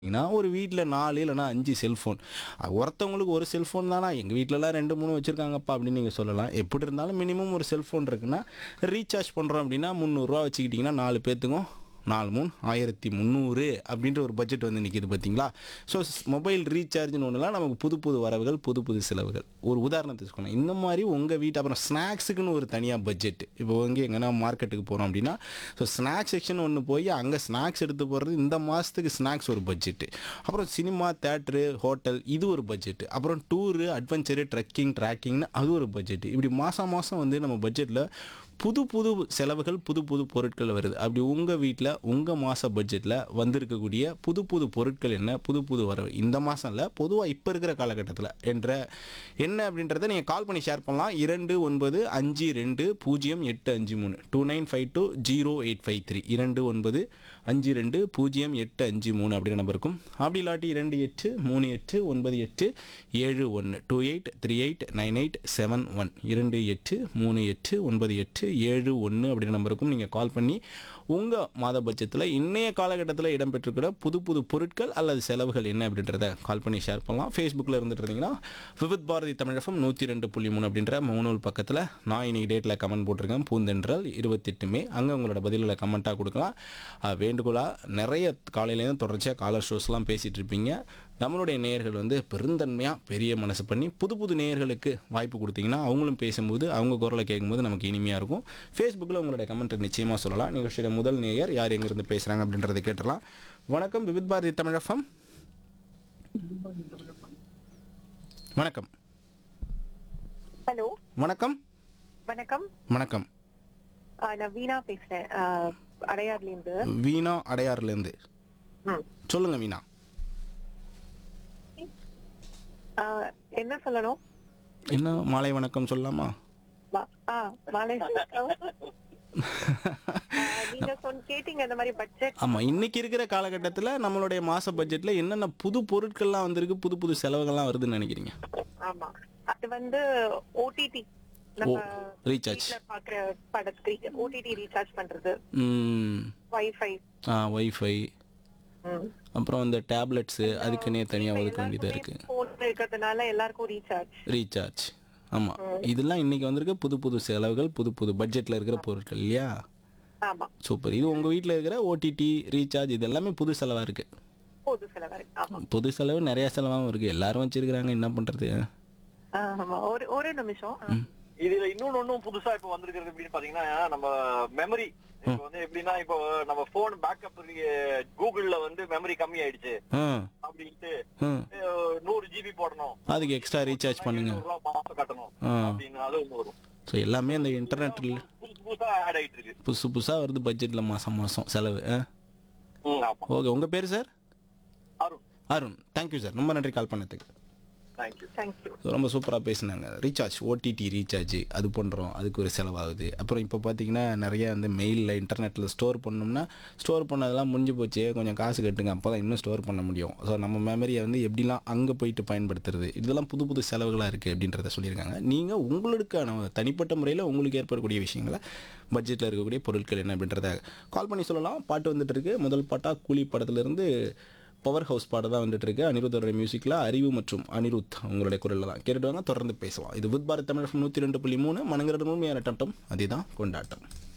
ஏன்னா ஒரு வீட்டில் நாலு இல்லைனா அஞ்சு செல்ஃபோன் ஒருத்தவங்களுக்கு ஒரு செல்ஃபோன் தானா எங்கள் வீட்டிலலாம் ரெண்டு மூணு வச்சுருக்காங்கப்பா அப்படின்னு நீங்கள் சொல்லலாம் எப்படி இருந்தாலும் மினிமம் ஒரு செல்ஃபோன் இருக்குன்னா ரீசார்ஜ் பண்ணுறோம் அப்படின்னா முந்நூறுரூவா வச்சுக்கிட்டிங்கன்னா நாலு பேர்த்துக்கும் நாலு மூணு ஆயிரத்தி முந்நூறு அப்படின்ற ஒரு பட்ஜெட் வந்து நிற்கிது பார்த்தீங்களா ஸோ மொபைல் ரீசார்ஜ்னு ஒன்றுலாம் நமக்கு புது புது வரவுகள் புது புது செலவுகள் ஒரு உதாரணத்துக்கு சொல்லலாம் இந்த மாதிரி உங்கள் வீட்டு அப்புறம் ஸ்நாக்ஸுக்குன்னு ஒரு தனியாக பட்ஜெட் இப்போ வந்து எங்கன்னா மார்க்கெட்டுக்கு போகிறோம் அப்படின்னா ஸோ ஸ்நாக்ஸ் செக்ஷன் ஒன்று போய் அங்கே ஸ்நாக்ஸ் எடுத்து போகிறது இந்த மாதத்துக்கு ஸ்நாக்ஸ் ஒரு பட்ஜெட்டு அப்புறம் சினிமா தேட்ரு ஹோட்டல் இது ஒரு பட்ஜெட்டு அப்புறம் டூரு அட்வென்ச்சரு ட்ரெக்கிங் ட்ராக்கிங்னு அது ஒரு பட்ஜெட் இப்படி மாதம் மாதம் வந்து நம்ம பட்ஜெட்டில் புது புது செலவுகள் புது புது பொருட்கள் வருது அப்படி உங்கள் வீட்டில் உங்கள் மாத பட்ஜெட்டில் வந்திருக்கக்கூடிய புது புது பொருட்கள் என்ன புது புது வரவு இந்த மாதம் இல்லை பொதுவாக இப்போ இருக்கிற காலகட்டத்தில் என்ற என்ன அப்படின்றத நீங்கள் கால் பண்ணி ஷேர் பண்ணலாம் இரண்டு ஒன்பது அஞ்சு ரெண்டு பூஜ்ஜியம் எட்டு அஞ்சு மூணு two nine five two zero eight five three இரண்டு ஒன்பது அஞ்சு ரெண்டு பூஜ்ஜியம் எட்டு அஞ்சு மூணு அப்படின்ற நம்பர் இருக்கும் அப்படி இல்லாட்டி இரண்டு எட்டு மூணு எட்டு ஒன்பது எட்டு ஏழு ஒன்று two eight three eight nine eight seven one இரண்டு எட்டு மூணு எட்டு ஒன்பது எட்டு ஏழு ஒன்று அப்படின்ற நம்பருக்கும் நீங்கள் கால் பண்ணி உங்கள் மாத பட்சத்தில் இன்றைய காலகட்டத்தில் இடம்பெற்றிருக்கிற புது புது பொருட்கள் அல்லது செலவுகள் என்ன அப்படின்றத கால் பண்ணி ஷேர் பண்ணலாம் ஃபேஸ்புக்கில் இருந்துட்டு இருந்தீங்கன்னா விவித் பாரதி தமிழகம் நூற்றி ரெண்டு புள்ளி மூணு அப்படின்ற முகநூல் பக்கத்தில் நான் இன்னைக்கு டேட்டில் கமெண்ட் போட்டிருக்கேன் பூந்தென்றல் இருபத்தெட்டு மே அங்கே உங்களோட பதில்களை கமெண்ட்டாக கொடுக்கலாம் அஹ் வேண்டுகோளாக நிறைய காலையிலேருந்து தொடர்ச்சியாக காலர் ஷோஸ்லாம் பேசிகிட்டு இருப்பீங்க நம்மளுடைய நேயர்கள் வந்து பெருந்தன்மையாக பெரிய மனசு பண்ணி புது புது நேயர்களுக்கு வாய்ப்பு கொடுத்தீங்கன்னா அவங்களும் பேசும்போது அவங்க குரலை கேட்கும்போது நமக்கு இனிமையாக இருக்கும் ஃபேஸ்புக்கில் உங்களுடைய கமெண்ட்டை நிச்சயமாக சொல்லலாம் நிகழ்ச்சியோட முதல் நேயர் யார் எங்கேருந்து பேசுகிறாங்க அப்படின்றத கேட்டுடலாம் வணக்கம் விவித் பாரதி தமிழகம் வணக்கம் ஹலோ வணக்கம் வணக்கம் வணக்கம் ஆ, நான் வீணா பேசுறேன் ஆ, அடையார்ல இருந்து வீணா அடையாறுலேருந்து ம். சொல்லுங்க வீணா ஆ, என்ன சொல்லணும் என்ன மாலை வணக்கம் சொல்லலாமா வா- ஆ, மாலை வணக்கம். ஆ, நீங்க சொன்ன கேட்டீங்க இந்த மாதிரி பட்ஜெட் ஆமாம் இன்னைக்கு இருக்கிற காலகட்டத்தில் நம்மளுடைய மாத பட்ஜெட்டில் என்னென்ன புது பொருட்கள்லாம் வந்திருக்கு புது புது செலவுகள்லாம் வருதுன்னு நினைக்கிறீங்க ஆமா அது வந்து ஓடிடி நம்ம ரீசார்ஜ் வீட்ல பாக்குற படத்துக்கு ஓடிடி ரீசார்ஜ் பண்றது ம் வைஃபை ஆ ஒய்ஃபை அப்புறம் இந்த டேப்லெட்ஸு அதுக்குன்னே தனியாக ஒதுக்க வேண்டியதாக இருக்குது போன் இருக்கிறதுனால எல்லாருக்கும் ரீசார்ஜ் ரீசார்ஜ் ஆமாம் இதெல்லாம் இன்னைக்கு வந்திருக்க புது புது செலவுகள் புது புது பட்ஜெட்டில் இருக்கிற பொருட்கள் இல்லையா ஆமா சூப்பர் இது உங்கள் வீட்டில் இருக்கிற ஓடிடி ரீசார்ஜ் இது எல்லாமே புது செலவாக இருக்குது பொது செலவு இருக்கு. ஆமா புது செலவு நிறைய செலவாகவும் இருக்குது எல்லாரும் வச்சிருக்கிறாங்க என்ன பண்ணுறது ஆமா ஒரு ஒரு நிமிஷம் ஆ. இதுல இன்னொன்னு ஒண்ணும் புதுசா இப்ப வந்திருக்கிறது அப்படின்னு பாத்தீங்கன்னா நம்ம மெமரி இப்ப வந்து எப்படின்னா இப்போ நம்ம போன் பேக்கப் கூகுள்ல வந்து மெமரி கம்மி ஆயிடுச்சு ஆ அப்படின்ட்டு ம் அஹ், நூறு ஜிபி போடணும் அதுக்கு எக்ஸ்ட்ரா ரீசார்ஜ் பண்ணுங்க ஐநூறு ரூபாய் மாசம் கட்டணும் ஆ. அப்படின்னு அது ஒண்ணு வரும் ஸோ எல்லாமே அந்த இன்டர்நெட்டில் புதுசு புதுசா ஆட் ஆயிட்டு இருக்கு புதுசு புதுசாக வருது பட்ஜெட்டில் மாதம் மாதம் செலவு ஆ ம், ஆமா ஓகே உங்கள் பேர் sir Arun Arun thank you sir ரொம்ப நன்றி கால் பண்ணதுக்கு தேங்க்யூ தேங்க்யூ ரொம்ப சூப்பராக பேசினாங்க ரீசார்ஜ் ஓடிடி ரீசார்ஜ் அது பண்ணுறோம் அதுக்கு ஒரு செலவாகுது அப்புறம் இப்போ பார்த்தீங்கன்னா நிறைய வந்து மெயிலில் இன்டர்நெட்டில் ஸ்டோர் பண்ணோம்னா ஸ்டோர் பண்ணதெல்லாம் முடிஞ்சு போச்சு கொஞ்சம் காசு கட்டுங்க அப்போ தான் இன்னும் ஸ்டோர் பண்ண முடியும் ஸோ நம்ம மெமரியை வந்து எப்படிலாம் அங்கே போயிட்டு பயன்படுத்துறது இதெல்லாம் புது புது செலவுகளாக இருக்குது அப்படின்றத சொல்லியிருக்காங்க நீங்கள் உங்களுக்கான தனிப்பட்ட முறையில் உங்களுக்கு ஏற்படக்கூடிய விஷயங்களை பட்ஜெட்டில் இருக்கக்கூடிய பொருட்கள் என்ன அப்படின்றத கால் பண்ணி சொல்லலாம் பாட்டு வந்துட்டு இருக்கு முதல் பாட்டாக கூலி படத்துலேருந்து பவர் ஹவுஸ் பாட தான் வந்துட்டு இருக்கு அனிருத்தோட மியூசிக்கில் அறிவு மற்றும் அனிருத் உங்களுடைய குரலில் தான் கேட்டுட்டு வாங்க தொடர்ந்து பேசலாம் இது வித் பாரத் தமிழ் நூற்றி ரெண்டு புள்ளி மூணு மனங்கிற உண்மையான டட்டம் அதே தான் கொண்டாட்டம்